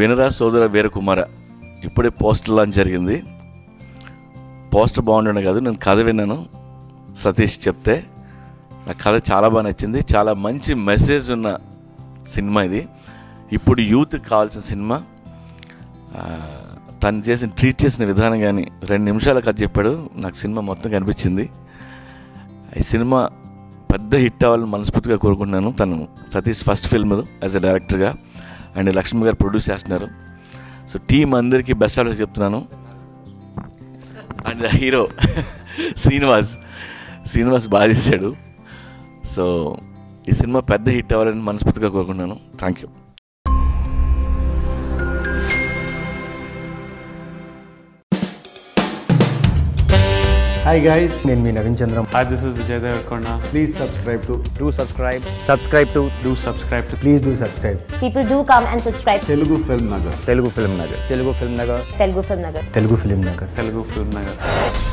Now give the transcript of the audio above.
వినరా సోదర వీరకుమార ఇప్పుడే పోస్టర్ లాంచ్ జరిగింది పోస్టర్ బాగుండడం కాదు నేను కథ విన్నాను సతీష్ చెప్తే నా కథ చాలా బాగా నచ్చింది చాలా మంచి మెసేజ్ ఉన్న సినిమా ఇది ఇప్పుడు యూత్కి కావాల్సిన సినిమా ఆ, తను చేసిన ట్రీట్ చేసిన విధానం కానీ రెండు నిమిషాల కథ చెప్పాడు నాకు సినిమా మొత్తం కనిపించింది ఈ సినిమా పెద్ద హిట్ అవ్వాలని మనస్ఫూర్తిగా కోరుకుంటున్నాను తను Satish first film as a డైరెక్టర్గా అండ్ లక్ష్మి గారు ప్రొడ్యూస్ చేస్తున్నారు సో టీం అందరికీ బెస్ట్ ఆఫ్ చెప్తున్నాను అండ్ హీరో శ్రీనివాస్ శ్రీనివాస్ బాగా చేశాడు సో ఈ సినిమా పెద్ద హిట్ అవ్వాలని మనస్ఫూర్తిగా కోరుకుంటున్నాను థ్యాంక్ యూ హాయ్ గైస్ నేను మీ Naveen Chandram Hi, this is Vijay Devarkonda. Please subscribe to do subscribe subscribe to Do subscribe to please do subscribe People do come and subscribe to Telugu Film Nagar Telugu Film Nagar Telugu Film Nagar Telugu Film Nagar. Telugu Film Nagar Telugu Film Nagar.